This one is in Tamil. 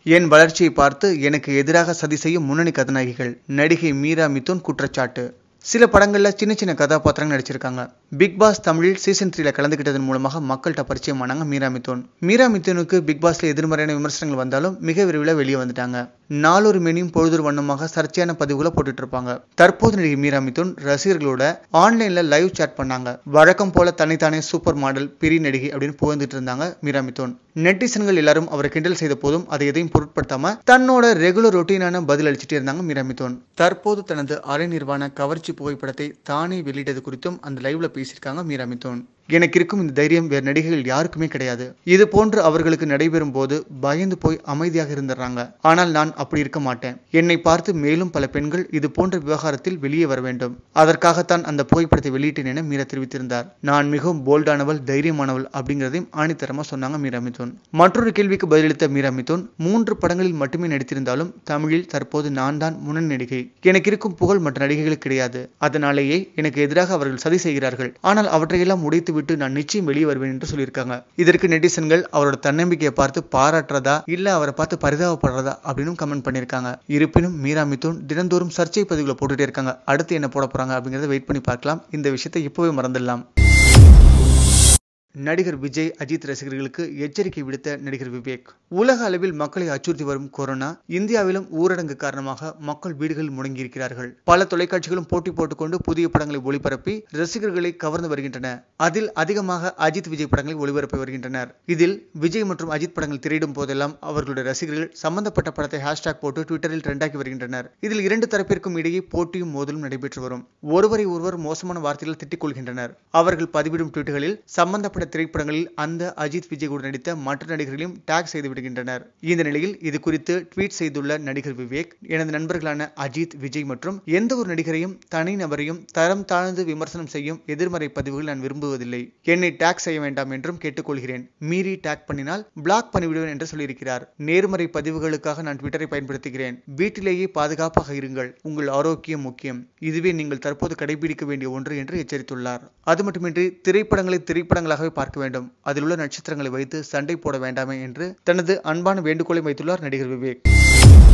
என் வளர்ச்சியை பார்த்து எனக்கு எதிராக சதி செய்யும் முன்னணி கதாநாயகிகள் நடிகை மீரா மிதுன் குற்றச்சாட்டு சில படங்கள்ல சின்ன சின்ன கதாபாத்திரங்கள் நடிச்சிருக்காங்க பிக் பாஸ் தமிழில் சீசன் த்ரீல கலந்துக்கிட்டதன் மூலமாக மக்கள்கிட்ட பரிச்சயமானாங்க மீரா மிதுன் மீரா மிதுனுக்கு பிக் பாஸ்ல எதிர்மறையான விமர்சனங்கள் வந்தாலும் மிக விரைவில் வெளியே வந்துட்டாங்க நாளொரு மெனியும் பொழுதொரு வண்ணமாக சர்ச்சையான பதிவுகளை போட்டுட்டு இருப்பாங்க தற்போது நடிகை மீரா மிதுன் ரசிகர்களோட ஆன்லைன்ல லைவ் சாட் பண்ணாங்க வழக்கம் போல தனித்தானே சூப்பர் மாடல் பெரிய நடிகை அப்படின்னு புகழ்ந்துட்டு இருந்தாங்க மீரா மிதுன் நெட்டிசன்கள் எல்லாரும் அவரை கிண்டல் செய்த போதும் அதை எதையும் பொருட்படுத்தாம தன்னோட ரெகுலர் ரொட்டீனான பதில் அளிச்சிட்டு இருந்தாங்க மீரா மிதுன் தற்போது தனது அரை நிர்வாண கவர்ச்சி புகைப்படத்தை தானே வெளியிட்டது குறித்தும் அந்த லைவ்ல பேசியிருக்காங்க மீரா மிதுன் எனக்கு இருக்கும் இந்த தைரியம் வேறு நடிகைகள் யாருக்குமே கிடையாது இது போன்று அவர்களுக்கு நடைபெறும் போது பயந்து போய் அமைதியாக இருந்துடுறாங்க ஆனால் நான் அப்படி இருக்க மாட்டேன் என்னை பார்த்து மேலும் பல பெண்கள் இது போன்ற விவகாரத்தில் வெளியே வர வேண்டும் அதற்காகத்தான் அந்த புகைப்படத்தை வெளியிட்டேன் என மீரா தெரிவித்திருந்தார் நான் மிகவும் போல்டானவள் தைரியமானவள் அப்படிங்கிறதையும் ஆணித்தரமா சொன்னாங்க மீரா மிதுன் மற்றொரு கேள்விக்கு பதிலளித்த மீரா மிதுன் மூன்று படங்களில் மட்டுமே நடித்திருந்தாலும் தமிழில் தற்போது நான் தான் முன்னணி நடிகை எனக்கு இருக்கும் புகழ் மற்ற நடிகைகளுக்கு கிடையாது அதனாலேயே எனக்கு எதிராக அவர்கள் சதி செய்கிறார்கள் ஆனால் அவற்றையெல்லாம் உடைத்து விட்டு நான் நிச்சயம் வெளியே வருவேன் என்று சொல்லியிருக்காங்க இதற்கு நெட்டிசன்கள் அவரோட தன்னம்பிக்கையை பார்த்து பாராட்டுறதா இல்ல அவரை பார்த்து பரிதாபப்படுறதா அப்படின்னு கமெண்ட் பண்ணியிருக்காங்க இருப்பினும் மீரா மிதுன் தினந்தோறும் சர்ச்சை பதிவுகளை போட்டுட்டே இருக்காங்க அடுத்து என்ன போட போறாங்க அப்படிங்கறத வெயிட் பண்ணி பார்க்கலாம் இந்த விஷயத்தை இப்பவே மறந்துடலாம் நடிகர் விஜய் அஜித் ரசிகர்களுக்கு எச்சரிக்கை விடுத்த நடிகர் விவேக் உலக அளவில் மக்களை அச்சுறுத்தி வரும் கொரோனா இந்தியாவிலும் ஊரடங்கு காரணமாக மக்கள் வீடுகளில் முடங்கியிருக்கிறார்கள் பல தொலைக்காட்சிகளும் போட்டி போட்டுக்கொண்டு புதிய படங்களை ஒளிபரப்பி ரசிகர்களை கவர்ந்து வருகின்றன அதில் அதிகமாக அஜித் விஜய் படங்களை ஒளிபரப்பி வருகின்றனர் இதில் விஜய் மற்றும் அஜித் படங்கள் திரையிடும் போதெல்லாம் அவர்களுடைய ரசிகர்கள் சம்பந்தப்பட்ட படத்தை ஹேஷ்டாக் போட்டு ட்விட்டரில் ட்ரெண்டாக்கி வருகின்றனர் இதில் இரண்டு தரப்பிற்கும் இடையே போட்டியும் மோதலும் நடைபெற்று வரும் ஒருவரை ஒருவர் மோசமான வார்த்தைகள் திட்டிக் கொள்கின்றனர் அவர்கள் பதிவிடும் ட்வீட்டுகளில் சம்பந்தப்பட்ட பட திரைப்படங்களில் அந்த அஜித் விஜய் கூட நடித்த மற்ற நடிகர்களையும் டேக் செய்து விடுகின்றனர் இந்த நிலையில் இது குறித்து ட்வீட் செய்துள்ள நடிகர் விவேக் எனது நண்பர்களான அஜித் விஜய் மற்றும் எந்த ஒரு நடிகரையும் தனி நபரையும் தரம் தாழ்ந்து விமர்சனம் செய்யும் எதிர்மறை பதிவுகள் நான் விரும்புவதில்லை என்னை டேக் செய்ய வேண்டாம் என்றும் கேட்டுக்கொள்கிறேன் மீறி டேக் பண்ணினால் பிளாக் பண்ணிவிடுவேன் என்று சொல்லியிருக்கிறார் நேர்மறை பதிவுகளுக்காக நான் ட்விட்டரை பயன்படுத்துகிறேன் வீட்டிலேயே பாதுகாப்பாக இருங்கள் உங்கள் ஆரோக்கியம் முக்கியம் இதுவே நீங்கள் தற்போது கடைபிடிக்க வேண்டிய ஒன்று என்று எச்சரித்துள்ளார் அது மட்டுமின்றி திரைப்படங்களை திரைப்படங்களாகவே பார்க்க வேண்டும் அதில் உள்ள நட்சத்திரங்களை வைத்து சண்டை போட வேண்டாமே என்று தனது அன்பான வேண்டுகோளை வைத்துள்ளார் நடிகர் விவேக்